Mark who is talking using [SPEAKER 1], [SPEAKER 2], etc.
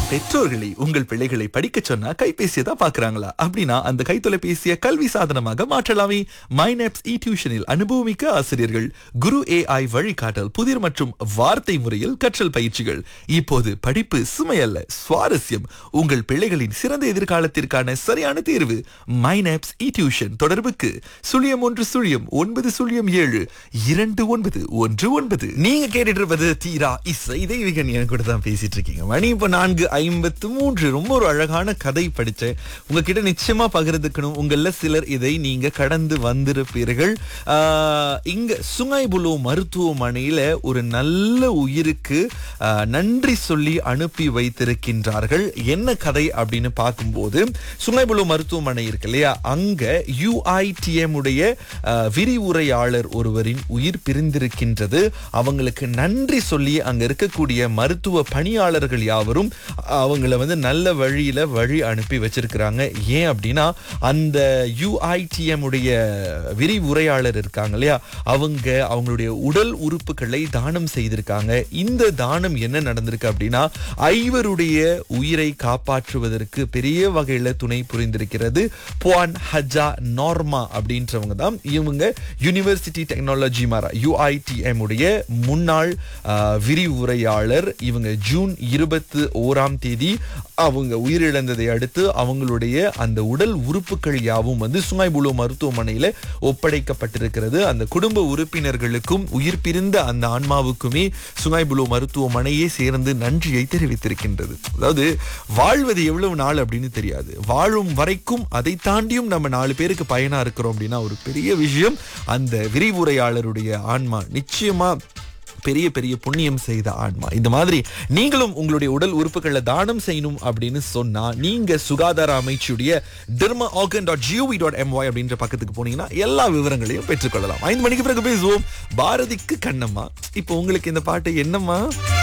[SPEAKER 1] பெற்றோர்களை உங்கள் பிள்ளைகளை படிக்க சொன்னா கைபேசியை தான் பாக்குறாங்களா அப்படின்னா அந்த கைத்தொலைபேசியை கல்வி சாதனமாக மாற்றலாமே மைனப்ஸ் இ டியூஷனில் அனுபவமிக்க ஆசிரியர்கள் குரு ஏஐ வழிகாட்டல் புதிர் மற்றும் வார்த்தை முறையில் கற்றல் பயிற்சிகள் இப்போது படிப்பு சுமையல்ல சுவாரஸ்யம் உங்கள் பிள்ளைகளின் சிறந்த எதிர்காலத்திற்கான சரியான தேர்வு மைனப்ஸ் இ டியூஷன் தொடர்புக்கு சுழியம் ஒன்று சுழியம் ஒன்பது சுழியம் ஏழு இரண்டு ஒன்பது ஒன்று ஒன்பது நீங்க கேட்டுட்டு இருப்பது தீரா இசை தெய்வீகன் என் கூட தான் பேசிட்டு இருக்கீங்க மணி இப்ப நான்கு ஐம்பத்து மூன்று ரொம்ப ஒரு அழகான கதை படிச்சேன் உங்ககிட்ட நிச்சயமா பகிர்ந்துக்கணும் உங்கள சிலர் இதை நீங்க கடந்து வந்திருப்பீர்கள் ஆஹ், இங்க சுங்கைபுலோ மருத்துவமனையில ஒரு நல்ல உயிருக்கு ஆஹ், நன்றி சொல்லி அனுப்பி வைத்திருக்கின்றார்கள் என்ன கதை அப்படின்னு பார்க்கும்போது சுங்கைபுலோ மருத்துவமனை இருக்கு இல்லையா அங்க யுஐடிஎம் உடைய ஆஹ், விரிவுரையாளர் ஒருவரின் உயிர் பிரிந்திருக்கின்றது அவங்களுக்கு நன்றி சொல்லி அங்க இருக்கக்கூடிய மருத்துவ பணியாளர்கள் யாவரும் அவங்கள வந்து நல்ல வழியில வழி அனுப்பி வச்சிருக்கிறாங்க ஏன் அப்படின்னா அந்த யுஐடிஎம் உடைய விரிவுரையாளர் இருக்காங்க இல்லையா அவங்க அவங்களுடைய உடல் உறுப்புகளை தானம் செய்திருக்காங்க இந்த தானம் என்ன நடந்திருக்கு அப்படின்னா ஐவருடைய உயிரை காப்பாற்றுவதற்கு பெரிய வகையில துணை புரிந்திருக்கிறது புவான் ஹஜா நார்மா அப்படின்றவங்க தான் இவங்க யூனிவர்சிட்டி டெக்னாலஜி மாரா யுஐடிஎம் உடைய முன்னாள் ஆஹ், விரிவுரையாளர் இவங்க ஜூன் இருபத்து ஓராம் தேதி அவங்க உயிரிழந்ததை அடுத்து அவங்களுடைய அந்த உடல் உறுப்புகள் யாவும் வந்து சுங்காய்புலோ மருத்துவமனையில ஒப்படைக்கப்பட்டிருக்கிறது அந்த குடும்ப உறுப்பினர்களுக்கும் உயிர் பிரிந்த அந்த ஆன்மாவுக்குமே சுங்காய்புலோ மருத்துவமனையே சேர்ந்து நன்றியை தெரிவித்திருக்கின்றது அதாவது வாழ்வது எவ்வளவு நாள் அப்படின்னு தெரியாது வாழும் வரைக்கும் அதை தாண்டியும் நம்ம நாலு பேருக்கு பயனா இருக்கிறோம் அப்படின்னா ஒரு பெரிய விஷயம் அந்த விரிவுரையாளருடைய ஆன்மா நிச்சயமா பெரிய பெரிய புண்ணியம் செய்த ஆன்மா இந்த மாதிரி நீங்களும் உங்களுடைய உடல் உறுப்புகளை தானம் செய்யணும் அப்படின்னு சொன்னா நீங்க சுகாதார அமைச்சுடைய derma organ dot G O V dot M Y அப்படின்ற பக்கத்துக்கு போனீங்கன்னா எல்லா விவரங்களையும் பெற்றுக்கொள்ளலாம் ஐந்து மணிக்கு பிறகு பேசுவோம் பாரதிக்கு கண்ணம்மா இப்போ உங்களுக்கு இந்த பாட்டு என்னம்மா